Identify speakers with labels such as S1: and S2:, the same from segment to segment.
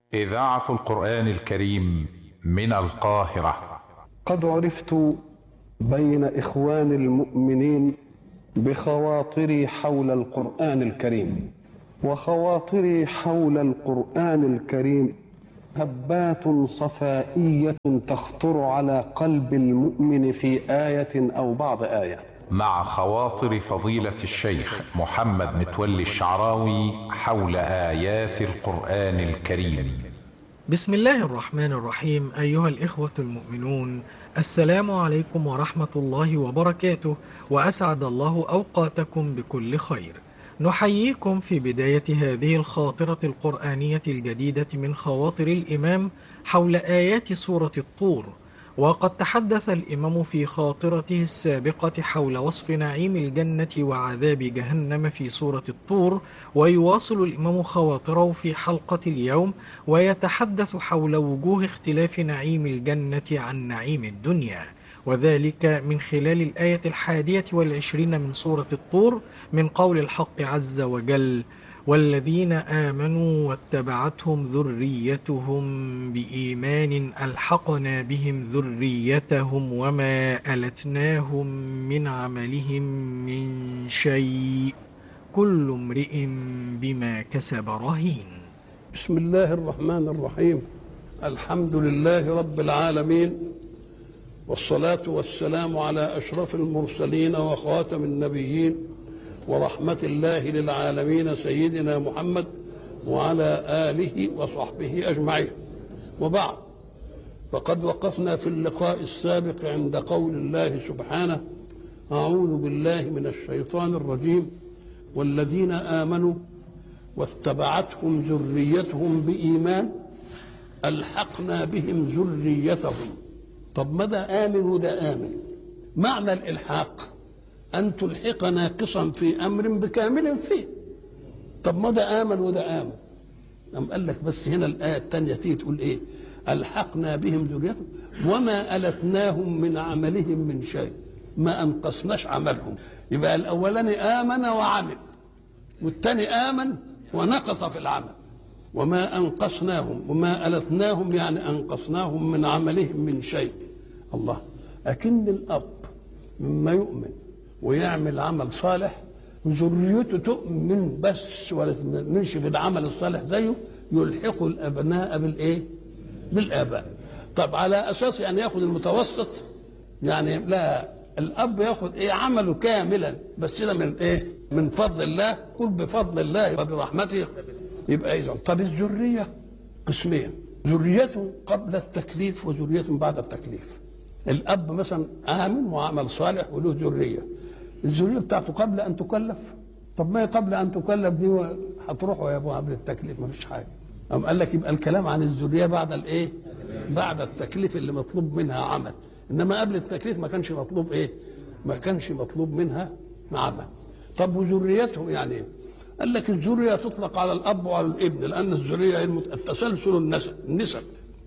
S1: إذاعة القرآن الكريم من القاهرة
S2: قد عرفت بين إخوان المؤمنين بخواطري حول القرآن الكريم وخواطري حول القرآن الكريم هبات صفائية تخطر على قلب المؤمن في آية أو بعض آية
S1: مع خواطر فضيلة الشيخ محمد متولي الشعراوي حول آيات القرآن الكريم
S3: بسم الله الرحمن الرحيم أيها الإخوة المؤمنون السلام عليكم ورحمة الله وبركاته وأسعد الله أوقاتكم بكل خير نحييكم في بداية هذه الخاطرة القرآنية الجديدة من خواطر الإمام حول آيات سورة الطور وقد تحدث الإمام في خاطرته السابقة حول وصف نعيم الجنة وعذاب جهنم في سورة الطور ويواصل الإمام خواطره في حلقة اليوم ويتحدث حول وجوه اختلاف نعيم الجنة عن نعيم الدنيا وذلك من خلال الآية الحادية والعشرين من سورة الطور من قول الحق عز وجل والذين آمنوا واتبعتهم ذريتهم بإيمان ألحقنا بهم ذريتهم وما ألتناهم من عملهم من شيء كل امرئ بما كسب رهين
S2: بسم الله الرحمن الرحيم الحمد لله رب العالمين والصلاة والسلام على أشرف المرسلين وخاتم النبيين ورحمة الله للعالمين سيدنا محمد وعلى آله وصحبه أجمعين وبعد فقد وقفنا في اللقاء السابق عند قول الله سبحانه أعوذ بالله من الشيطان الرجيم والذين آمنوا واتبعتهم ذريتهم بإيمان ألحقنا بهم ذريتهم طب ماذا آمن وده آمن معنى الإلحاق أن تلحق ناقصا في أمر بكامل فيه طب ما ده آمن وده آمن أم قال لك بس هنا الآية الثانية تيجي تقول إيه ألحقنا بهم ذريتهم وما ألتناهم من عملهم من شيء ما أنقصناش عملهم يبقى الأولاني آمن وعمل والثاني آمن ونقص في العمل وما أنقصناهم وما ألتناهم يعني أنقصناهم من عملهم من شيء الله أكن الأب مما يؤمن ويعمل عمل صالح ذريته تؤمن بس ولا تؤمنش في العمل الصالح زيه يلحق الابناء بالايه؟ بالاباء. طب على اساس يعني ياخذ المتوسط يعني لا الاب ياخذ ايه عمله كاملا بس ده من ايه؟ من فضل الله قل بفضل الله وبرحمته يبقى اذا طب الذريه قسمين ذريته قبل التكليف وذريه بعد التكليف. الاب مثلا امن وعمل صالح وله ذريه الذريه بتاعته قبل ان تكلف طب ما هي قبل ان تكلف دي هتروحوا يا ابوها قبل التكليف ما فيش حاجه قام قال لك يبقى الكلام عن الذريه بعد الايه بعد التكليف اللي مطلوب منها عمل انما قبل التكليف ما كانش مطلوب ايه ما كانش مطلوب منها عمل طب وذريتهم يعني ايه قال لك الذريه تطلق على الاب وعلى الابن لان الذريه التسلسل النسب النسب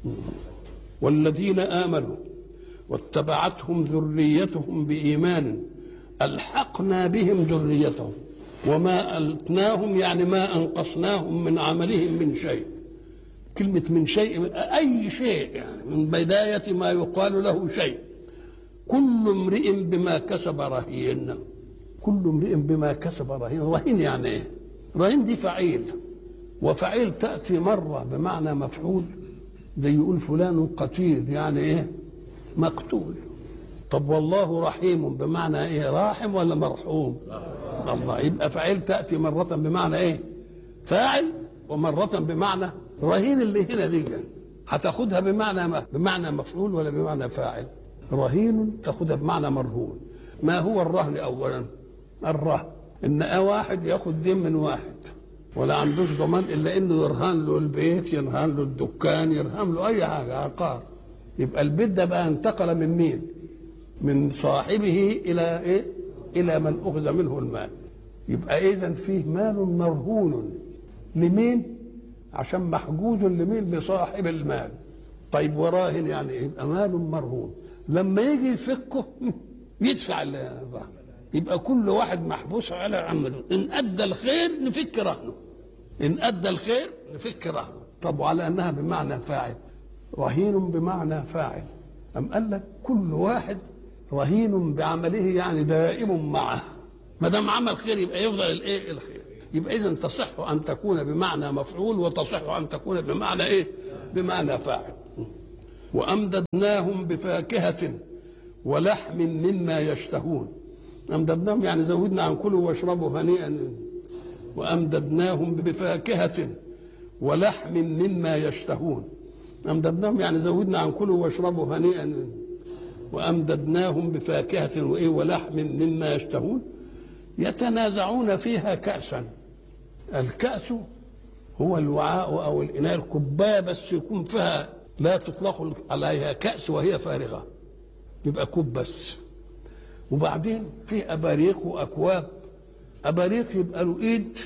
S2: والذين امنوا واتبعتهم ذريتهم بايمان ألحقنا بهم ذريتهم وما ألتناهم يعني ما أنقصناهم من عملهم من شيء كلمة من شيء أي شيء يعني من بداية ما يقال له شيء كل امرئ بما كسب رهين كل امرئ بما كسب رهين رهين يعني ايه رهين دي فعيل وفعيل تأتي مرة بمعنى مفعول زي يقول فلان قتيل يعني ايه مقتول طب والله رحيم بمعنى ايه راحم ولا مرحوم الله يبقى فعيل تاتي مره بمعنى ايه فاعل ومره بمعنى رهين اللي هنا دي هتاخدها بمعنى بمعنى مفعول ولا بمعنى فاعل رهين تاخدها بمعنى مرهون ما هو الرهن اولا الرهن ان واحد ياخد دين من واحد ولا عندوش ضمان الا انه يرهن له البيت يرهن له الدكان يرهن له اي حاجه عقار يبقى البيت ده بقى انتقل من مين من صاحبه الى ايه الى من اخذ منه المال يبقى اذا فيه مال مرهون لمين عشان محجوز لمين لصاحب المال طيب وراهن يعني ايه يبقى مال مرهون لما يجي يفكه يدفع الرهن يبقى كل واحد محبوس على عمله ان ادى الخير نفك رهنه ان ادى الخير نفك رهنه طب وعلى انها بمعنى فاعل رهين بمعنى فاعل ام قال لك كل واحد رهين بعمله يعني دائم معه ما دام عمل خير يبقى يفضل الايه الخير يبقى اذا تصح ان تكون بمعنى مفعول وتصح ان تكون بمعنى ايه بمعنى فاعل وامددناهم بفاكهه ولحم مما يشتهون امددناهم يعني زودنا عن كلوا واشربوا هنيئا وامددناهم بفاكهه ولحم مما يشتهون امددناهم يعني زودنا عن كلوا واشربوا هنيئا وامددناهم بفاكهه وايه ولحم مما يشتهون يتنازعون فيها كأسا الكأس هو الوعاء أو الإناء الكوباية بس يكون فيها لا تطلق عليها كأس وهي فارغة يبقى كوب بس وبعدين في أباريق وأكواب أباريق يبقى له إيد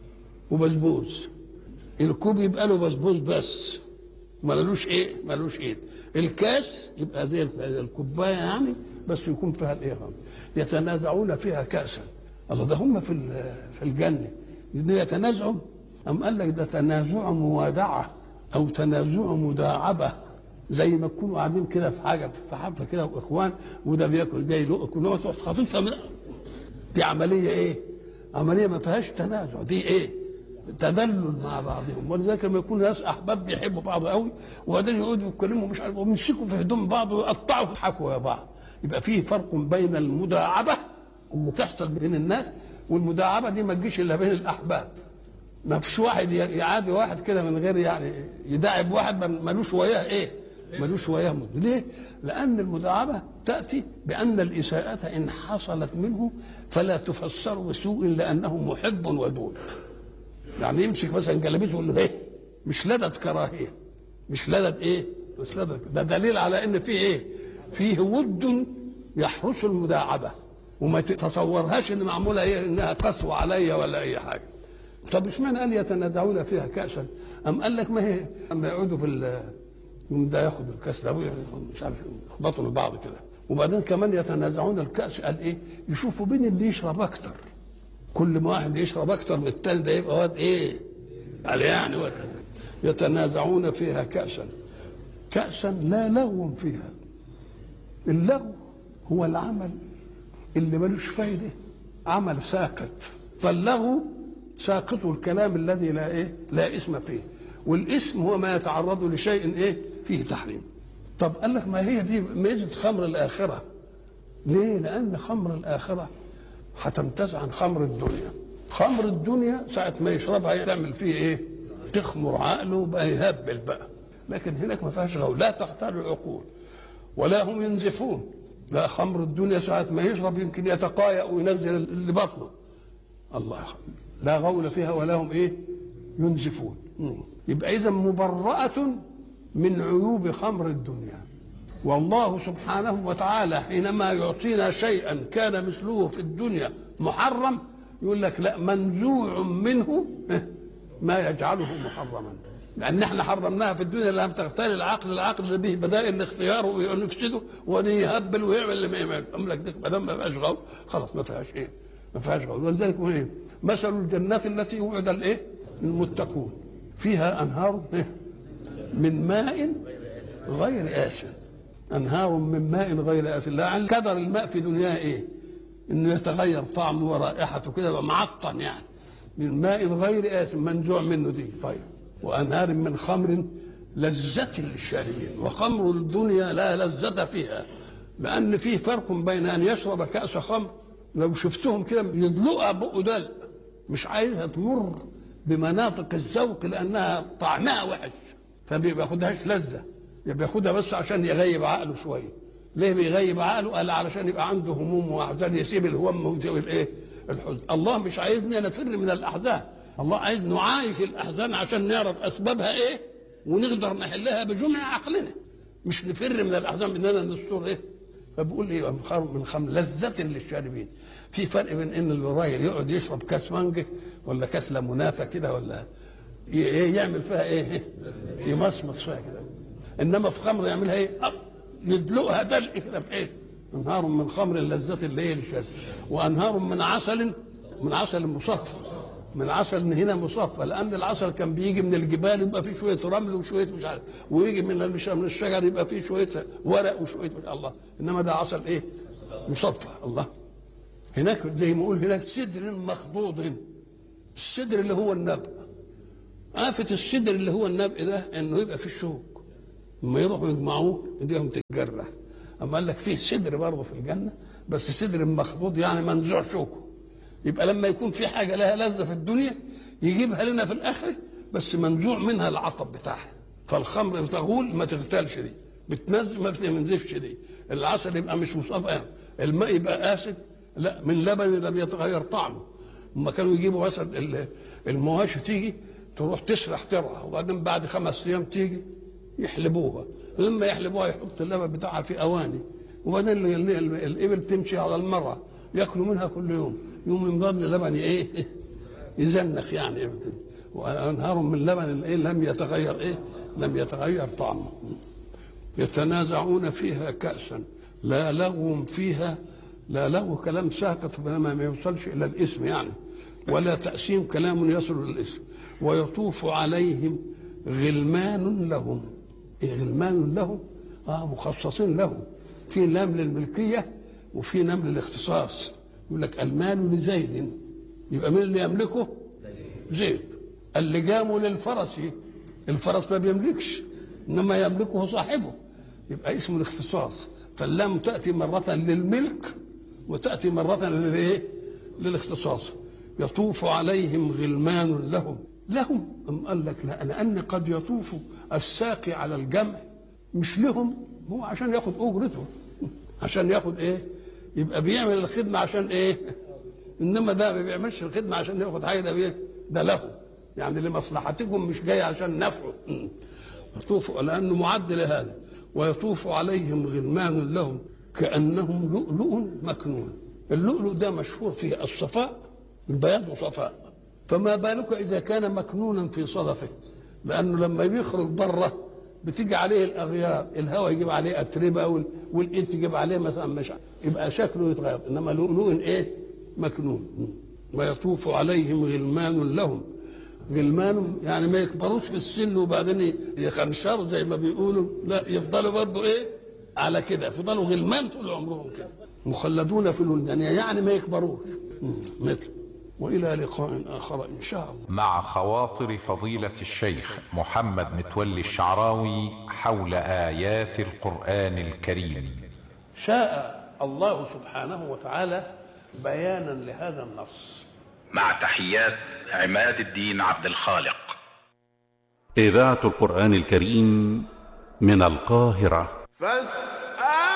S2: وبسبوس الكوب يبقى له بسبوس بس ملوش ايه ملوش ايد الكاس يبقى زي الكوبايه يعني بس يكون فيها الايه يتنازعون فيها كاسا الله ده هم في في الجنه يتنازعوا أم قال لك ده تنازع موادعة أو تنازع مداعبة زي ما تكونوا قاعدين كده في حاجة في حفلة كده وإخوان وده بياكل جاي له كلهم تروح خاطفها من دي عملية إيه؟ عملية ما فيهاش تنازع دي إيه؟ تدلل مع بعضهم ولذلك لما يكون ناس احباب بيحبوا بعض قوي وبعدين يقعدوا يتكلموا مش عارف ويمسكوا في هدوم بعض ويقطعوا ويضحكوا يا بعض يبقى فيه فرق بين المداعبه اللي تحصل بين الناس والمداعبه دي ما تجيش الا بين الاحباب ما فيش واحد يعادي واحد كده من غير يعني يداعب واحد ملوش وياه ايه ملوش وياه مد ليه لان المداعبه تاتي بان الاساءه ان حصلت منه فلا تفسر بسوء لانه محب ودود يعني يمسك مثلا جلابيته يقول له ايه مش لدد كراهيه مش لدد ايه مش لدد ده دليل على ان فيه ايه فيه ود يحرس المداعبه وما تتصورهاش ان معموله ايه انها قسوه عليا ولا اي حاجه طب اشمعنى قال يتنازعون فيها كاسا ام قال لك ما هي اما يقعدوا في ده ياخد الكاس ده مش عارف يخبطوا لبعض كده وبعدين كمان يتنازعون الكاس قال ايه يشوفوا بين اللي يشرب اكتر كل ما واحد يشرب اكتر من التاني ده يبقى واد ايه قال يعني واد يتنازعون فيها كاسا كاسا لا لغو فيها اللغو هو العمل اللي ملوش فايده عمل ساقط فاللغو ساقط الكلام الذي لا ايه لا اسم فيه والاسم هو ما يتعرض لشيء ايه فيه تحريم طب قال لك ما هي دي ميزه خمر الاخره ليه لان خمر الاخره هتمتاز عن خمر الدنيا خمر الدنيا ساعة ما يشربها تعمل فيه ايه تخمر عقله بقى يهبل بقى لكن هناك ما فيهاش غول لا تحتاج العقول ولا هم ينزفون لا خمر الدنيا ساعة ما يشرب يمكن يتقايأ وينزل اللي بطنه الله لا غول فيها ولا هم ايه ينزفون يبقى اذا مبرأة من عيوب خمر الدنيا والله سبحانه وتعالى حينما يعطينا شيئا كان مثله في الدنيا محرم يقول لك لا منزوع منه ما يجعله محرما لان احنا حرمناها في الدنيا لم تغتال العقل العقل اللي به بدائل الاختيار ويفسده وبعدين يهبل ويعمل اللي ما يعمل أم لك ما دام ما فيهاش غول خلاص ما فيهاش ايه ما فيهاش غول ولذلك ايه مثل الجنات التي وعد الايه المتقون فيها انهار إيه؟ من ماء غير آسن انهار من ماء غير آسن لعل كدر الماء في دنياه ايه انه يتغير طعمه ورائحته كده يبقى معطن يعني من ماء غير آسن منزوع منه دي طيب وانهار من خمر لذة للشاربين وخمر الدنيا لا لذة فيها لأن فيه فرق بين أن يشرب كأس خمر لو شفتهم كده يدلقها بقه دلق مش عايزها تمر بمناطق الذوق لأنها طعمها وحش فما بياخدهاش لذة بياخدها بس عشان يغيب عقله شوية ليه بيغيب عقله؟ قال علشان يبقى عنده هموم وأحزان يسيب الهم والايه؟ الحزن الله مش عايزني نفر من الأحزان الله عايز نعايش الأحزان عشان نعرف أسبابها إيه ونقدر نحلها بجمع عقلنا مش نفر من الأحزان بأننا نستر إيه فبقول ايه من خمر لذة للشاربين في فرق بين ان الراجل يقعد يشرب كاس مانجا ولا كاس ليموناته كده ولا يعمل فيها ايه يمصمص فيها كده انما في خمر يعملها ايه يدلقها دلق كده في ايه انهار من خمر لذة الليل للشاربين وانهار من عسل من عسل مصفى من عسل هنا مصفى لان العسل كان بيجي من الجبال يبقى فيه شويه رمل وشويه مش عارف ويجي من مش من الشجر يبقى فيه شويه ورق وشويه مش الله انما ده عسل ايه؟ مصفى الله هناك زي ما يقول هناك سدر مخضوض السدر اللي هو النبأ آفة السدر اللي هو النبأ ده انه يبقى فيه شوك لما يروحوا يجمعوه ايديهم تتجرح اما قال لك فيه سدر برضه في الجنه بس سدر مخضوض يعني منزوع شوكه يبقى لما يكون في حاجه لها لذه في الدنيا يجيبها لنا في الاخره بس منزوع منها العطب بتاعها فالخمر بتغول ما تغتالش دي بتنزل ما بتنزفش دي العسل يبقى مش مصفى الماء يبقى اسد لا من لبن لم يتغير طعمه لما كانوا يجيبوا مثلا المواشي تيجي تروح تسرح ترعى وبعدين بعد خمس ايام تيجي يحلبوها لما يحلبوها يحط اللبن بتاعها في اواني وبعدين الابل تمشي على المرة ياكلوا منها كل يوم يوم يمضاد اللبن ايه يزنخ يعني وانهار من لبن ايه لم يتغير ايه لم يتغير طعمه يتنازعون فيها كأسا لا لغو فيها لا لغو كلام ساقط ما يوصلش الى الاسم يعني ولا تأسيم كلام يصل الى الاسم ويطوف عليهم غلمان لهم إيه غلمان لهم اه مخصصين لهم في لام للملكيه وفي لام للاختصاص يقول لك المال لزيد يبقى مين اللي يملكه؟ زيد اللجام للفرس الفرس ما بيملكش انما يملكه صاحبه يبقى اسمه الاختصاص فاللام تاتي مره للملك وتاتي مره للايه؟ للاختصاص يطوف عليهم غلمان لهم لهم أم قال لك لا لأن قد يطوف الساقي على الجمع مش لهم هو عشان ياخد أجرته عشان ياخد إيه يبقى بيعمل الخدمة عشان إيه إنما ده ما بيعملش الخدمة عشان ياخد حاجة ده بيه ده له يعني لمصلحتكم مش جاي عشان نفعه يطوف لأنه معد لهذا ويطوف عليهم غلمان لهم كأنهم لؤلؤ مكنون اللؤلؤ ده مشهور فيه الصفاء البياض وصفاء فما بالك اذا كان مكنونا في صدفه لانه لما بيخرج بره بتيجي عليه الاغيار الهواء يجيب عليه اتربه والايد تجيب عليه مثلا مش يبقى شكله يتغير انما لؤلؤ ايه مكنون ويطوف عليهم غلمان لهم غلمان يعني ما يكبروش في السن وبعدين يخنشروا زي ما بيقولوا لا يفضلوا برضه ايه على كده يفضلوا غلمان طول عمرهم كده مخلدون في الولدان يعني ما يكبروش مثل والى لقاء اخر ان شاء الله
S1: مع خواطر فضيلة الشيخ محمد متولي الشعراوي حول آيات القرآن الكريم
S2: شاء الله سبحانه وتعالى بيانا لهذا النص
S1: مع تحيات عماد الدين عبد الخالق
S4: إذاعة القرآن الكريم من القاهرة
S5: فاستمعوا